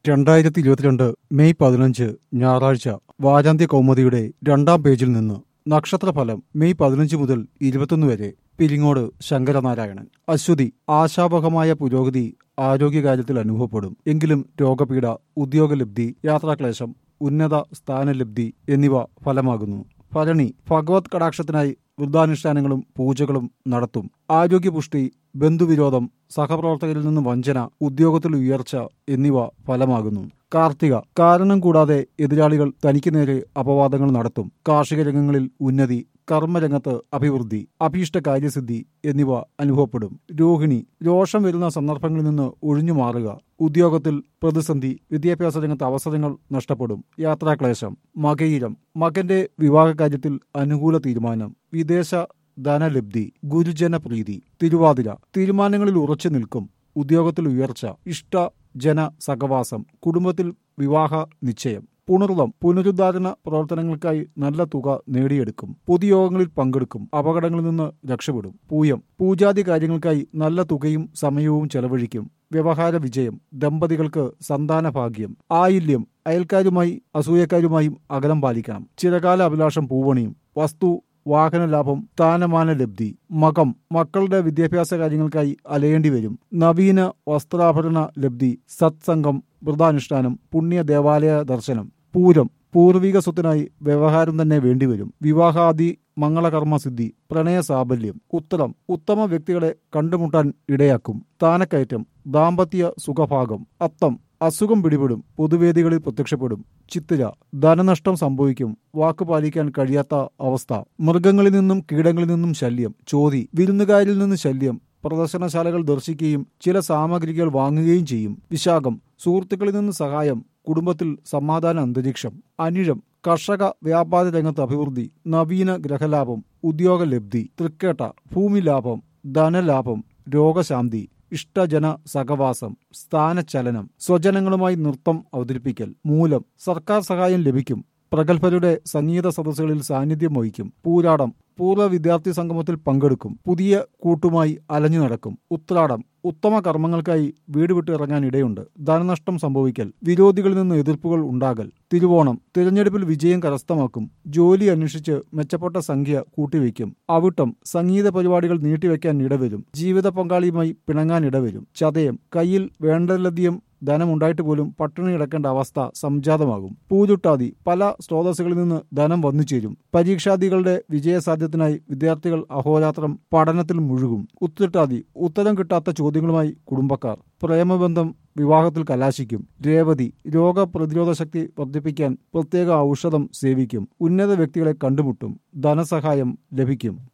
രണ്ടായിരത്തി ഇരുപത്തിരണ്ട് മെയ് പതിനഞ്ച് ഞായറാഴ്ച വാരാന്ത്യ കൗമുദിയുടെ രണ്ടാം പേജിൽ നിന്ന് നക്ഷത്രഫലം മെയ് പതിനഞ്ച് മുതൽ ഇരുപത്തൊന്ന് വരെ പിരിങ്ങോട് ശങ്കരനാരായണൻ അശ്വതി ആശാവഹമായ പുരോഗതി ആരോഗ്യകാര്യത്തിൽ അനുഭവപ്പെടും എങ്കിലും രോഗപീഠ ഉദ്യോഗലബ്ധി യാത്രാക്ലേശം ഉന്നത സ്ഥാനലബ്ധി എന്നിവ ഫലമാകുന്നു ഭരണി ഭഗവത് കടാക്ഷത്തിനായി വൃദ്ധാനുഷ്ഠാനങ്ങളും പൂജകളും നടത്തും ആരോഗ്യപുഷ്ടി ബന്ധുവിരോധം സഹപ്രവർത്തകരിൽ നിന്ന് വഞ്ചന ഉദ്യോഗത്തിൽ ഉയർച്ച എന്നിവ ഫലമാകുന്നു കാർത്തിക കാരണം കൂടാതെ എതിരാളികൾ തനിക്ക് നേരെ അപവാദങ്ങൾ നടത്തും കാർഷിക രംഗങ്ങളിൽ ഉന്നതി കർമ്മരംഗത്ത് അഭിവൃദ്ധി അഭീഷ്ട കാര്യസിദ്ധി എന്നിവ അനുഭവപ്പെടും രോഹിണി രോഷം വരുന്ന സന്ദർഭങ്ങളിൽ നിന്ന് ഒഴിഞ്ഞു മാറുക ഉദ്യോഗത്തിൽ പ്രതിസന്ധി വിദ്യാഭ്യാസ രംഗത്ത് അവസരങ്ങൾ നഷ്ടപ്പെടും യാത്രാക്ലേശം മകയിരം മകന്റെ വിവാഹ കാര്യത്തിൽ അനുകൂല തീരുമാനം വിദേശ ധനലബ്ധി ഗുരുജന പ്രീതി തിരുവാതിര തീരുമാനങ്ങളിൽ ഉറച്ചു നിൽക്കും ഉദ്യോഗത്തിൽ ഉയർച്ച ഇഷ്ട ജന സഹവാസം കുടുംബത്തിൽ വിവാഹ നിശ്ചയം പുണർതം പുനരുദ്ധാരണ പ്രവർത്തനങ്ങൾക്കായി നല്ല തുക നേടിയെടുക്കും പൊതുയോഗങ്ങളിൽ പങ്കെടുക്കും അപകടങ്ങളിൽ നിന്ന് രക്ഷപ്പെടും പൂയം പൂജാതി കാര്യങ്ങൾക്കായി നല്ല തുകയും സമയവും ചെലവഴിക്കും വ്യവഹാര വിജയം ദമ്പതികൾക്ക് സന്താന ഭാഗ്യം ആയില്യം അയൽക്കാരുമായി അസൂയക്കാരുമായും അകലം പാലിക്കണം ചിരകാല അഭിലാഷം പൂവണിയും വസ്തു വാഹന ലാഭം സ്ഥാനമാന ലബ്ധി മകം മക്കളുടെ വിദ്യാഭ്യാസ കാര്യങ്ങൾക്കായി അലയേണ്ടി വരും നവീന വസ്ത്രാഭരണ ലബ്ധി സത്സംഗം വ്രതാനുഷ്ഠാനം പുണ്യ ദേവാലയ ദർശനം പൂരം പൂർവിക സ്വത്തിനായി വ്യവഹാരം തന്നെ വേണ്ടിവരും വിവാഹാദി മംഗളകർമ്മ സിദ്ധി പ്രണയ സാബല്യം ഉത്തരം ഉത്തമ വ്യക്തികളെ കണ്ടുമുട്ടാൻ ഇടയാക്കും സ്ഥാനക്കയറ്റം ദാമ്പത്യ സുഖഭാഗം അത്തം അസുഖം പിടിപെടും പൊതുവേദികളിൽ പ്രത്യക്ഷപ്പെടും ചിത്തിര ധനനഷ്ടം സംഭവിക്കും വാക്ക് പാലിക്കാൻ കഴിയാത്ത അവസ്ഥ മൃഗങ്ങളിൽ നിന്നും കീടങ്ങളിൽ നിന്നും ശല്യം ചോതി വിരുന്നുകാരിൽ നിന്ന് ശല്യം പ്രദർശനശാലകൾ ദർശിക്കുകയും ചില സാമഗ്രികൾ വാങ്ങുകയും ചെയ്യും വിശാഖം സുഹൃത്തുക്കളിൽ നിന്ന് സഹായം കുടുംബത്തിൽ സമാധാന അന്തരീക്ഷം അനിഴം കർഷക വ്യാപാര രംഗത്ത് അഭിവൃദ്ധി നവീന ഗ്രഹലാഭം ഉദ്യോഗലബ്ധി തൃക്കേട്ട ഭൂമി ലാഭം ധനലാഭം രോഗശാന്തി ഇഷ്ടജന സഹവാസം സ്ഥാനചലനം സ്വജനങ്ങളുമായി നൃത്തം അവതരിപ്പിക്കൽ മൂലം സർക്കാർ സഹായം ലഭിക്കും പ്രഗത്ഭരുടെ സംഗീത സദസ്സുകളിൽ സാന്നിധ്യം വഹിക്കും പൂരാടം പൂർവ്വ വിദ്യാർത്ഥി സംഗമത്തിൽ പങ്കെടുക്കും പുതിയ കൂട്ടുമായി അലഞ്ഞു നടക്കും ഉത്രാടം ഉത്തമ കർമ്മങ്ങൾക്കായി വീട് വിട്ട് ഇറങ്ങാൻ ഇടയുണ്ട് ധനനഷ്ടം സംഭവിക്കൽ വിരോധികളിൽ നിന്ന് എതിർപ്പുകൾ ഉണ്ടാകൽ തിരുവോണം തിരഞ്ഞെടുപ്പിൽ വിജയം കരസ്ഥമാക്കും ജോലി അന്വേഷിച്ച് മെച്ചപ്പെട്ട സംഖ്യ കൂട്ടിവെക്കും അവിട്ടം സംഗീത പരിപാടികൾ നീട്ടിവെക്കാൻ ഇടവരും ജീവിത പങ്കാളിയുമായി പിണങ്ങാൻ ഇടവരും ചതയം കയ്യിൽ വേണ്ടതിലധികം ധനമുണ്ടായിട്ട് പോലും പട്ടിണി കിടക്കേണ്ട അവസ്ഥ സംജാതമാകും പൂജുട്ടാതി പല സ്രോതസ്സുകളിൽ നിന്ന് ധനം വന്നു ചേരും പരീക്ഷാദികളുടെ വിജയസാധ്യത്തിനായി വിദ്യാർത്ഥികൾ അഹോരാത്രം പഠനത്തിൽ മുഴുകും ഉത്തിട്ടാതി ഉത്തരം കിട്ടാത്ത ചോദ്യങ്ങളുമായി കുടുംബക്കാർ പ്രേമബന്ധം വിവാഹത്തിൽ കലാശിക്കും രേവതി രോഗപ്രതിരോധ ശക്തി വർദ്ധിപ്പിക്കാൻ പ്രത്യേക ഔഷധം സേവിക്കും ഉന്നത വ്യക്തികളെ കണ്ടുമുട്ടും ധനസഹായം ലഭിക്കും